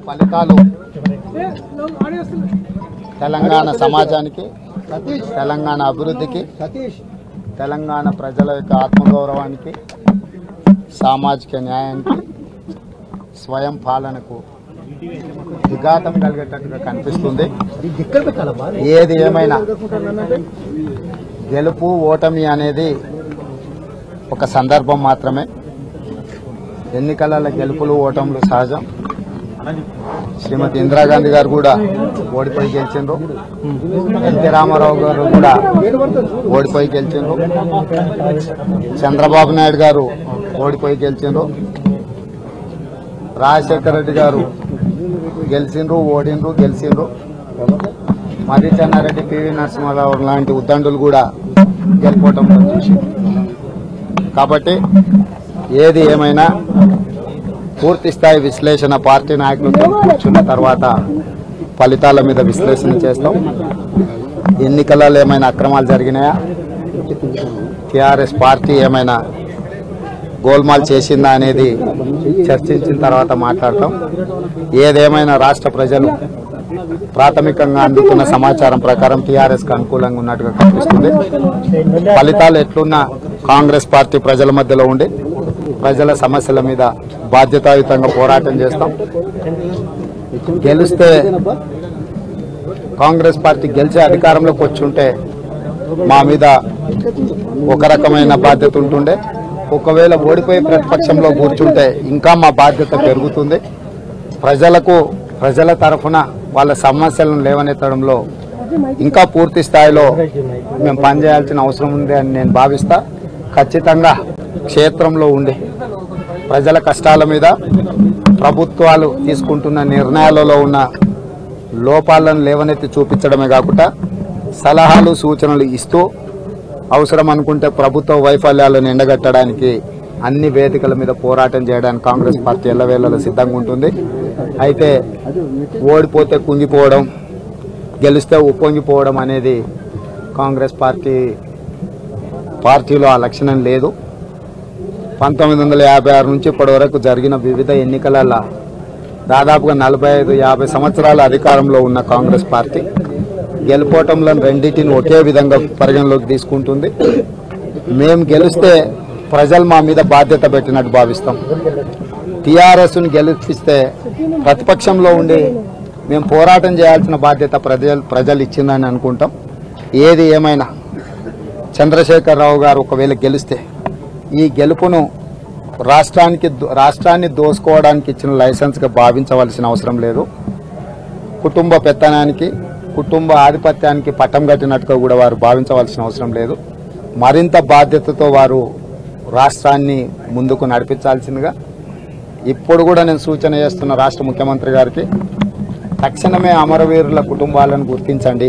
ఫలితాలు తెలంగాణ సమాజానికి తెలంగాణ అభివృద్ధికి తెలంగాణ ప్రజల యొక్క ఆత్మగౌరవానికి సామాజిక న్యాయానికి స్వయం పాలనకు విఘాతం కలిగేటట్టుగా కనిపిస్తుంది ఏది ఏమైనా గెలుపు ఓటమి అనేది ఒక సందర్భం మాత్రమే ఎన్నికల గెలుపులు ఓటములు సహజం శ్రీమతి ఇందిరాగాంధీ గారు కూడా ఓడిపోయి గెలిచిండ్రు ఎన్టీ రామారావు గారు కూడా ఓడిపోయి గెలిచిండ్రు చంద్రబాబు నాయుడు గారు ఓడిపోయి గెలిచిండ్రు రాజశేఖర రెడ్డి గారు గెలిచిండ్రు ఓడిండ్రు గెలిచిండ్రు మర్రి చెన్నారెడ్డి పివి నరసింహారావు లాంటి ఉద్దండులు కూడా గెలిపోవటం చూసి కాబట్టి ఏది ఏమైనా పూర్తి స్థాయి విశ్లేషణ పార్టీ నాయకులతో కూర్చున్న తర్వాత ఫలితాల మీద విశ్లేషణ చేస్తాం ఎన్నికలలో ఏమైనా అక్రమాలు జరిగినాయా టిఆర్ఎస్ పార్టీ ఏమైనా గోల్మాల్ చేసిందా అనేది చర్చించిన తర్వాత మాట్లాడతాం ఏదేమైనా రాష్ట్ర ప్రజలు ప్రాథమికంగా అందుతున్న సమాచారం ప్రకారం టీఆర్ఎస్ కు అనుకూలంగా ఉన్నట్టుగా కనిపిస్తుంది ఫలితాలు ఎట్లున్నా కాంగ్రెస్ పార్టీ ప్రజల మధ్యలో ఉండి ప్రజల సమస్యల మీద బాధ్యతాయుతంగా పోరాటం చేస్తాం గెలిస్తే కాంగ్రెస్ పార్టీ గెలిచే అధికారంలోకి వచ్చి ఉంటే మా మీద ఒక రకమైన బాధ్యత ఉంటుండే ఒకవేళ ఓడిపోయి ప్రతిపక్షంలో కూర్చుంటే ఇంకా మా బాధ్యత పెరుగుతుంది ప్రజలకు ప్రజల తరఫున వాళ్ళ సమస్యలను లేవనెత్తడంలో ఇంకా పూర్తి స్థాయిలో మేము పనిచేయాల్సిన అవసరం ఉంది అని నేను భావిస్తా ఖచ్చితంగా క్షేత్రంలో ఉండి ప్రజల కష్టాల మీద ప్రభుత్వాలు తీసుకుంటున్న నిర్ణయాలలో ఉన్న లోపాలను లేవనెత్తి చూపించడమే కాకుండా సలహాలు సూచనలు ఇస్తూ అవసరం అనుకుంటే ప్రభుత్వ వైఫల్యాలను ఎండగట్టడానికి అన్ని వేదికల మీద పోరాటం చేయడానికి కాంగ్రెస్ పార్టీ ఎల్లవేళలో సిద్ధంగా ఉంటుంది అయితే ఓడిపోతే కుంగిపోవడం గెలిస్తే ఉప్పొంగిపోవడం అనేది కాంగ్రెస్ పార్టీ పార్టీలో ఆ లక్షణం లేదు పంతొమ్మిది వందల యాభై ఆరు నుంచి ఇప్పటి వరకు జరిగిన వివిధ ఎన్నికలలో దాదాపుగా నలభై ఐదు యాభై సంవత్సరాల అధికారంలో ఉన్న కాంగ్రెస్ పార్టీ గెలుపోవటంలో రెండింటిని ఒకే విధంగా పరిగణలోకి తీసుకుంటుంది మేము గెలిస్తే ప్రజలు మా మీద బాధ్యత పెట్టినట్టు భావిస్తాం టీఆర్ఎస్ను గెలిపిస్తే ప్రతిపక్షంలో ఉండి మేము పోరాటం చేయాల్సిన బాధ్యత ప్రజలు ప్రజలు ఇచ్చిందని అనుకుంటాం ఏది ఏమైనా చంద్రశేఖరరావు గారు ఒకవేళ గెలిస్తే ఈ గెలుపును రాష్ట్రానికి దో- రాష్ట్రాన్ని దోసుకోవడానికి ఇచ్చిన లైసెన్స్గా భావించవలసిన అవసరం లేదు కుటుంబ పెత్తనానికి కుటుంబ ఆధిపత్యానికి పట్టం కట్టినట్టుగా కూడా వారు భావించవలసిన అవసరం లేదు మరింత బాధ్యతతో వారు రాష్ట్రాన్ని ముందుకు నడిపించాల్సిందిగా ఇప్పుడు కూడా నేను సూచన చేస్తున్న రాష్ట్ర ముఖ్యమంత్రి గారికి తక్షణమే అమరవీరుల కుటుంబాలను గుర్తించండి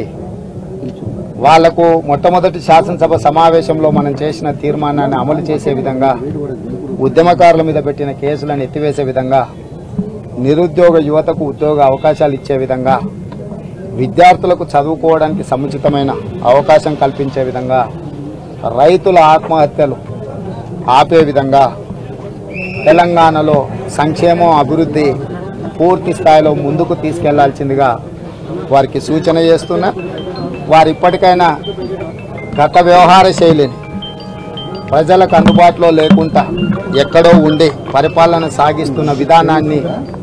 వాళ్లకు మొట్టమొదటి శాసనసభ సమావేశంలో మనం చేసిన తీర్మానాన్ని అమలు చేసే విధంగా ఉద్యమకారుల మీద పెట్టిన కేసులను ఎత్తివేసే విధంగా నిరుద్యోగ యువతకు ఉద్యోగ అవకాశాలు ఇచ్చే విధంగా విద్యార్థులకు చదువుకోవడానికి సముచితమైన అవకాశం కల్పించే విధంగా రైతుల ఆత్మహత్యలు ఆపే విధంగా తెలంగాణలో సంక్షేమం అభివృద్ధి పూర్తి స్థాయిలో ముందుకు తీసుకెళ్లాల్సిందిగా వారికి సూచన చేస్తున్నా వారు ఇప్పటికైనా గత వ్యవహార శైలిని ప్రజలకు అందుబాటులో లేకుండా ఎక్కడో ఉండి పరిపాలన సాగిస్తున్న విధానాన్ని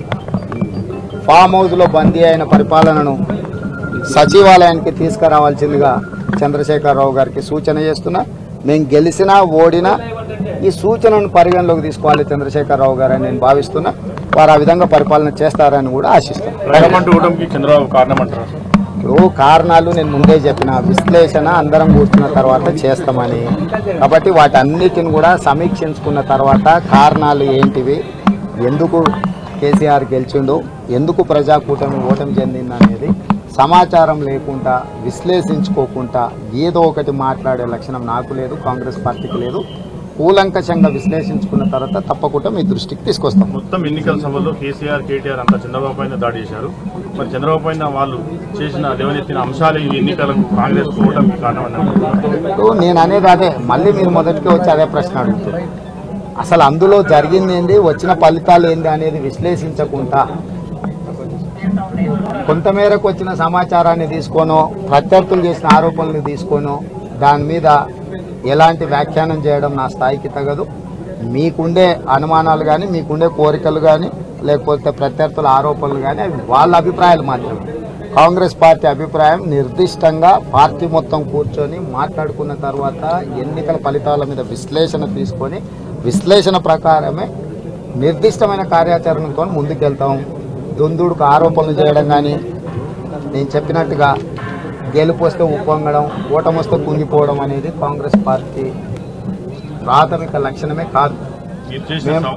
ఫామ్ హౌస్లో బందీ అయిన పరిపాలనను సచివాలయానికి తీసుకురావాల్సిందిగా చంద్రశేఖరరావు గారికి సూచన చేస్తున్నా మేము గెలిచినా ఓడినా ఈ సూచనను పరిగణలోకి తీసుకోవాలి చంద్రశేఖరరావు గారు అని నేను భావిస్తున్నా వారు ఆ విధంగా పరిపాలన చేస్తారని కూడా ఆశిస్తున్నాను ప్రజమంటూ ఇవ్వడంకి చంద్రబాబు కారణం అంటారు ఇప్పుడు కారణాలు నేను ముందే చెప్పిన విశ్లేషణ అందరం కూర్చున్న తర్వాత చేస్తామని కాబట్టి వాటన్నిటిని కూడా సమీక్షించుకున్న తర్వాత కారణాలు ఏంటివి ఎందుకు కేసీఆర్ గెలిచిండు ఎందుకు ప్రజాకూటమి ఓటమి చెందింది అనేది సమాచారం లేకుండా విశ్లేషించుకోకుండా ఏదో ఒకటి మాట్లాడే లక్షణం నాకు లేదు కాంగ్రెస్ పార్టీకి లేదు కూలంకషంగా విశ్లేషించుకున్న తర్వాత తప్పకుండా మీ దృష్టికి తీసుకొస్తాం మొత్తం ఎన్నికల సభలో కేసీఆర్ కేటీఆర్ అంతా చంద్రబాబు పైన దాడి చేశారు మరి చంద్రబాబు పైన వాళ్ళు చేసిన లేవనెత్తిన అంశాలు ఈ ఎన్నికలకు కాంగ్రెస్ ఓటమికి కారణం అన్నారు ఇప్పుడు నేను అనేది అదే మళ్ళీ మీరు మొదటికి వచ్చి అదే ప్రశ్న అడుగుతారు అసలు అందులో జరిగింది ఏంది వచ్చిన ఫలితాలు ఏంది అనేది విశ్లేషించకుండా కొంతమేరకు వచ్చిన సమాచారాన్ని తీసుకోనో ప్రత్యర్థులు చేసిన ఆరోపణలు తీసుకోనో దాని మీద ఎలాంటి వ్యాఖ్యానం చేయడం నా స్థాయికి తగదు మీకుండే అనుమానాలు కానీ మీకుండే కోరికలు కానీ లేకపోతే ప్రత్యర్థుల ఆరోపణలు కానీ అవి వాళ్ళ అభిప్రాయాలు మాత్రమే కాంగ్రెస్ పార్టీ అభిప్రాయం నిర్దిష్టంగా పార్టీ మొత్తం కూర్చొని మాట్లాడుకున్న తర్వాత ఎన్నికల ఫలితాల మీద విశ్లేషణ తీసుకొని విశ్లేషణ ప్రకారమే నిర్దిష్టమైన కార్యాచరణతో ముందుకెళ్తాం దుందుడుకు ఆరోపణలు చేయడం కానీ నేను చెప్పినట్టుగా గెలుపు వస్తే ఉప్పొంగడం ఓటమి వస్తే కుంగిపోవడం అనేది కాంగ్రెస్ పార్టీ ప్రాథమిక లక్షణమే కాదు మీరు చేసిన మేము-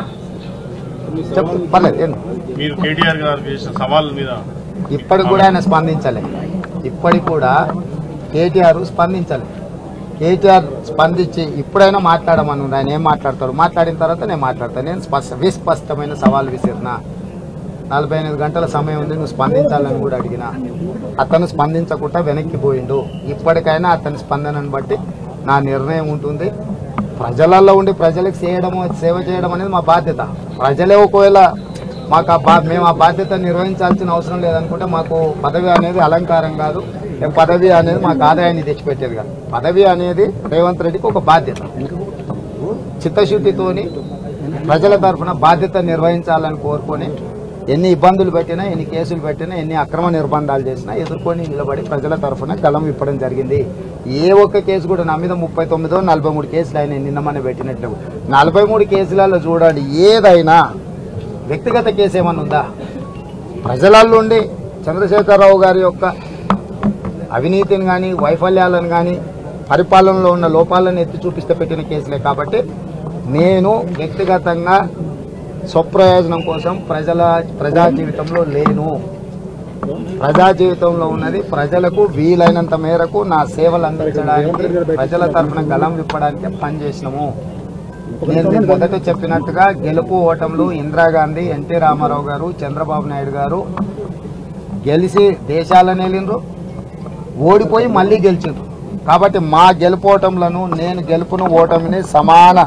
సవ- చెప్పు పర్లేదు ఏంది? మీరు కేటీఆర్ గారు చేసిన సవాల్ మీద ఇప్పటికి కూడా ఆయన స్పందించలే ఇప్పటికి కూడా కేటీఆర్ స్పందించలే కేటీఆర్ స్పందించి ఇప్పుడైనా మాట్లాడమని ఉంది. ఆయన ఏం మాట్లాడతాడు మాట్లాడిన తర్వాత నేను మాట్లాడతాను నేను స్పష్ట విస్పష్టమైన సవాల్ విసిరినా నలభై ఎనిమిది గంటల సమయం ఉంది నువ్వు స్పందించాలని కూడా అడిగిన అతను స్పందించకుండా వెనక్కి పోయిండు ఇప్పటికైనా అతని స్పందనను బట్టి నా నిర్ణయం ఉంటుంది ప్రజలలో ఉండి ప్రజలకు చేయడం సేవ చేయడం అనేది మా బాధ్యత ప్రజలే ఒకవేళ మాకు ఆ బా మేము ఆ బాధ్యత నిర్వహించాల్సిన అవసరం లేదనుకుంటే మాకు పదవి అనేది అలంకారం కాదు ఏం పదవి అనేది మాకు ఆదాయాన్ని తెచ్చిపెట్టేది కాదు పదవి అనేది రేవంత్ రెడ్డికి ఒక బాధ్యత చిత్తశుద్ధితోని ప్రజల తరఫున బాధ్యత నిర్వహించాలని కోరుకొని ఎన్ని ఇబ్బందులు పెట్టినా ఎన్ని కేసులు పెట్టినా ఎన్ని అక్రమ నిర్బంధాలు చేసినా ఎదుర్కొని నిలబడి ప్రజల తరఫున కలం ఇప్పడం జరిగింది ఏ ఒక్క కేసు కూడా నా మీద ముప్పై తొమ్మిదో నలభై మూడు కేసులు అయినాయి నిన్న మన పెట్టినట్టు నలభై మూడు కేసులలో చూడండి ఏదైనా వ్యక్తిగత కేసు ఏమన్నా ఉందా ప్రజలలో ఉండి చంద్రశేఖరరావు గారి యొక్క అవినీతిని కానీ వైఫల్యాలను కానీ పరిపాలనలో ఉన్న లోపాలను ఎత్తి చూపిస్తే పెట్టిన కేసులే కాబట్టి నేను వ్యక్తిగతంగా స్వప్రయోజనం కోసం ప్రజల ప్రజా జీవితంలో లేను ప్రజా జీవితంలో ఉన్నది ప్రజలకు వీలైనంత మేరకు నా సేవలు అందించడానికి ప్రజల తరఫున గలం విప్పడానికి పనిచేసినాము నేను మీకు మొదట చెప్పినట్టుగా గెలుపు ఓటములు ఇందిరాగాంధీ ఎన్టీ రామారావు గారు చంద్రబాబు నాయుడు గారు గెలిచి దేశాలను వెళ్ళిండ్రు ఓడిపోయి మళ్ళీ గెలిచిండ్రు కాబట్టి మా గెలుపోవటంలను నేను గెలుపును ఓటమిని సమాన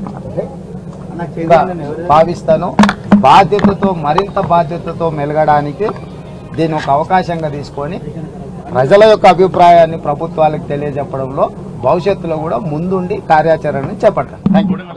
భావిస్తాను బాధ్యతతో మరింత బాధ్యతతో మెలగడానికి దీన్ని ఒక అవకాశంగా తీసుకొని ప్రజల యొక్క అభిప్రాయాన్ని ప్రభుత్వాలకు తెలియజెప్పడంలో భవిష్యత్తులో కూడా ముందుండి కార్యాచరణని చేపట్టాలి థ్యాంక్ యూ